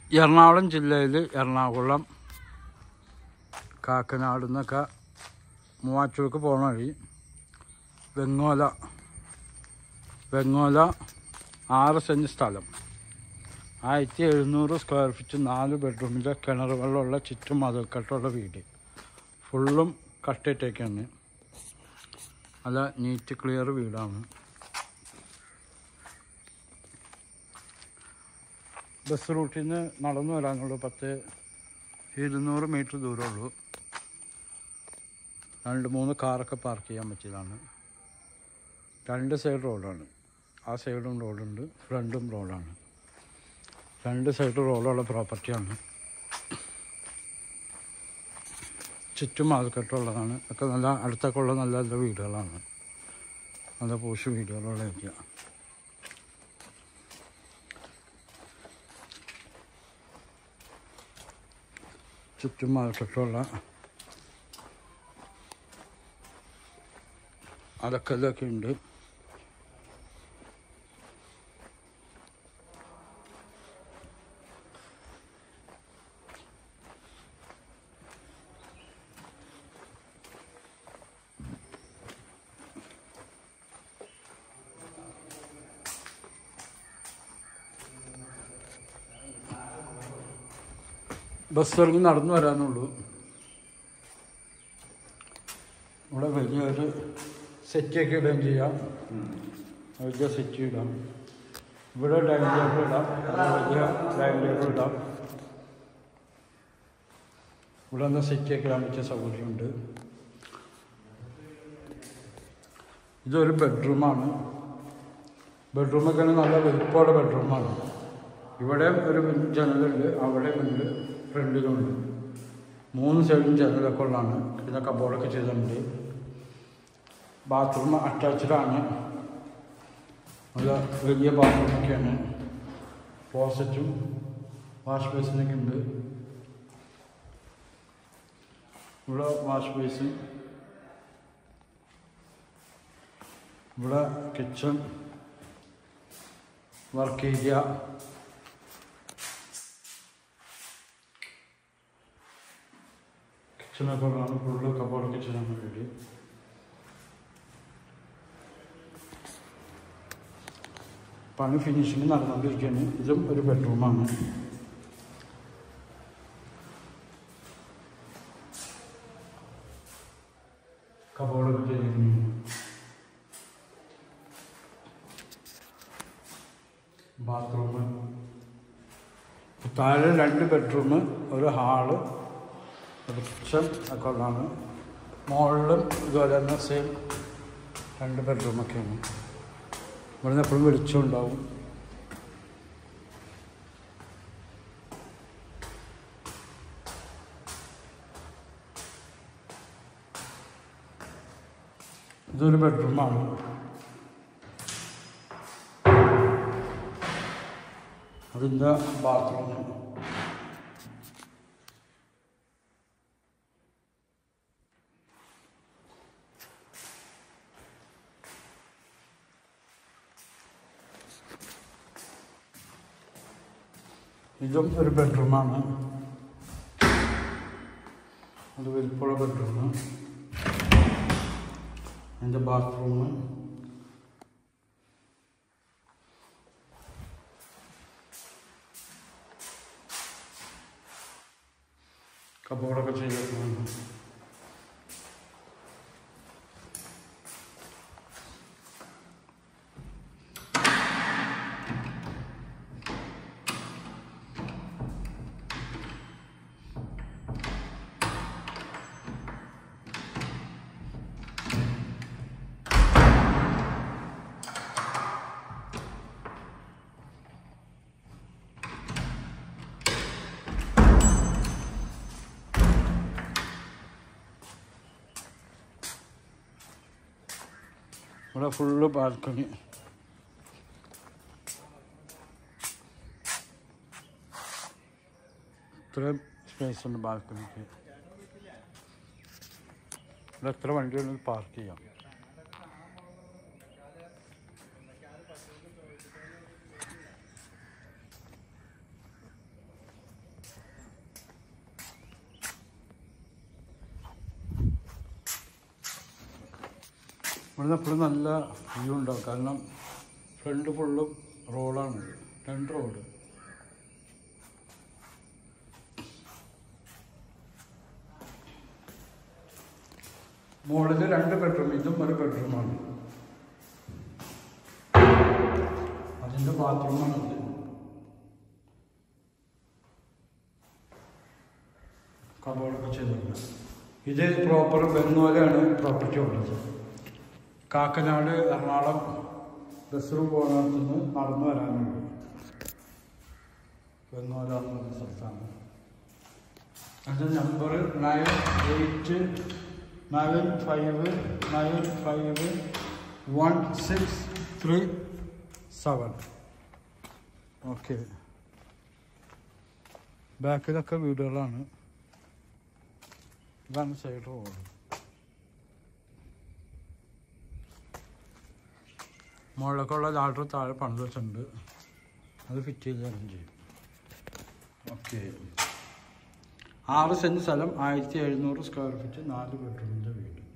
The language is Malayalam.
എറണാകുളം ജില്ലയിൽ എറണാകുളം കാക്കനാട് നിന്നൊക്കെ മൂവാറ്റൂർക്ക് പോണ വഴി വെങ്ങോല വെങ്ങോല ആറ് സെൻറ്റ് സ്ഥലം ആയിരത്തി എഴുന്നൂറ് സ്ക്വയർ ഫീറ്റ് നാല് ബെഡ്റൂമിൻ്റെ കിണർ വെള്ളമുള്ള ചുറ്റും മതിൽക്കെട്ടുള്ള വീട് ഫുള്ളും കട്ടിട്ടേക്കാണ് നല്ല നീറ്റ് ക്ലിയർ വീടാണ് ബസ് റൂട്ടിൽ നിന്ന് നടന്നു വരാനുള്ളൂ പത്ത് ഇരുന്നൂറ് മീറ്റർ ദൂരമുള്ളൂ രണ്ട് മൂന്ന് കാറൊക്കെ പാർക്ക് ചെയ്യാൻ പറ്റിയതാണ് രണ്ട് സൈഡ് റോഡാണ് ആ സൈഡും റോഡുണ്ട് ഫ്രണ്ടും റോഡാണ് രണ്ട് സൈഡ് റോഡുള്ള പ്രോപ്പർട്ടിയാണ് ചുറ്റും മാർക്കറ്റുള്ളതാണ് ഒക്കെ നല്ല അടുത്തൊക്കെ ഉള്ള നല്ല നല്ല വീടുകളാണ് നല്ല പൂശ് വീടുകളുള്ള ഏരിയ ചുറ്റും മാർക്കറ്റുള്ള അലക്കല്ലൊക്കെ ഉണ്ട് ബസ് ഇറങ്ങി നടന്നു വരാനുള്ളൂ ഇവിടെ വലിയൊരു സെറ്റൊക്കെ ഇടുകയും ചെയ്യാം വലിയ സെറ്റ് ഇടാം ഇവിടെ ഡൈനിങ് ടേബിൾ ഇടാം വലിയ ഡൈനിങ് ടേബിൾ ഇടാം ഇവിടെ നിന്ന് സെറ്റൊക്കെ ഇടാൻ പറ്റിയ സൗകര്യമുണ്ട് ഇതൊരു ബെഡ്റൂമാണ് ബെഡ്റൂമൊക്കെ നല്ല വലിപ്പമുള്ള ബെഡ്റൂമാണ് ഇവിടെ ഒരു ജനലുണ്ട് അവിടെ ഉണ്ട് ഫ്രണ്ടിലുണ്ട് മൂന്ന് സൈഡും ജനലൊക്കെ ഉള്ളതാണ് പിന്നെ കബോർഡൊക്കെ ചെയ്തിട്ടുണ്ട് ബാത്റൂം അറ്റാച്ച്ഡാണ് നല്ല വലിയ ബാത്റൂമൊക്കെയാണ് ക്ലോസറ്റും വാഷ് ബേസിനൊക്കെ ഉണ്ട് ഇവിടെ വാഷ് ബേസിൻ ഇവിടെ കിച്ചൺ വർക്ക് ഏരിയ കിച്ചണൊക്കെ ഉള്ളതാണ് ഫുള്ള് കബോർഡൊക്കെ ചെയ്യാൻ വേണ്ടി പണി ഫിനിഷിങ് നടന്നുകൊണ്ടിരിക്കുകയാണ് ഇതും ഒരു ബെഡ്റൂമാണ് കബോർഡൊക്കെ ചെയ്യുന്നു ബാത്റൂം താഴെ രണ്ട് ബെഡ്റൂം ഒരു ഹാള് ഒരു കിച്ചൺ ഒക്കെ ഉള്ളതാണ് മുകളിലും ഇതുപോലെ തന്നെ സെയിം രണ്ട് ബെഡ്റൂമൊക്കെയാണ് ഇവിടുന്ന് എപ്പോഴും വെളിച്ചം ഉണ്ടാവും ഇതൊരു ബെഡ്റൂമാണ് അതിൻ്റെ ബാത്റൂം ഇതും ഒരു ബെഡ്റൂമാണ് അത് വലിപ്പുള്ള ബെഡ്റൂം എൻ്റെ ബാത്റൂം കബോർഡൊക്കെ ചെയ്തിട്ടുണ്ട് ഇവിടെ ഫുള്ള് ബാൽക്കണി ഇത്രയും സ്പേസ് ഉണ്ട് ബാൽക്കണിക്ക് ഇവിടെ എത്ര വണ്ടി വേണമെങ്കിലും പാർക്ക് ചെയ്യാം ഇവിടുന്ന് എപ്പോഴും നല്ല വ്യൂ ഉണ്ടാവും കാരണം ഫ്രണ്ട് ഫുള്ളും റോഡാണ് രണ്ട് റോഡ് മുകളിൽ രണ്ട് ബെഡ്റൂം ഇതും ഒരു ബെഡ്റൂമാണ് അതിൻ്റെ ബാത്റൂമാണ് ഇത് കബോർഡൊക്കെ ചെയ്തിട്ടുണ്ട് ഇത് പ്രോപ്പർ ബെന്നോലാണ് പ്രോപ്പർട്ടി ഉള്ളത് കാക്കനാട് എറണാകുളം ബസ് റൂം പോകുന്നിടത്ത് നിന്ന് നടന്നു വരാനുണ്ട് ബെന്നോല എന്ന് പറഞ്ഞ സ്ഥലത്താണ് അതിൻ്റെ number nine eight nine five nine five one six three seven okay ബാക്കിലൊക്കെ വീടുകളാണ് ഇതാണ് സൈഡ് റോഡ് മുകളിലൊക്കെ ഉള്ള ലാഡർ താഴെ പണിത് വെച്ചിട്ടുണ്ട് അത് ഫിറ്റ് ചെയ്ത് തരും ചെയ്യും ഓക്കെ ആറ് സെൻറ്റ് സ്ഥലം ആയിരത്തി എഴുന്നൂറ് സ്ക്വയർ ഫീറ്റ് നാല് ബെഡ്റൂമിൻ്റെ വീട്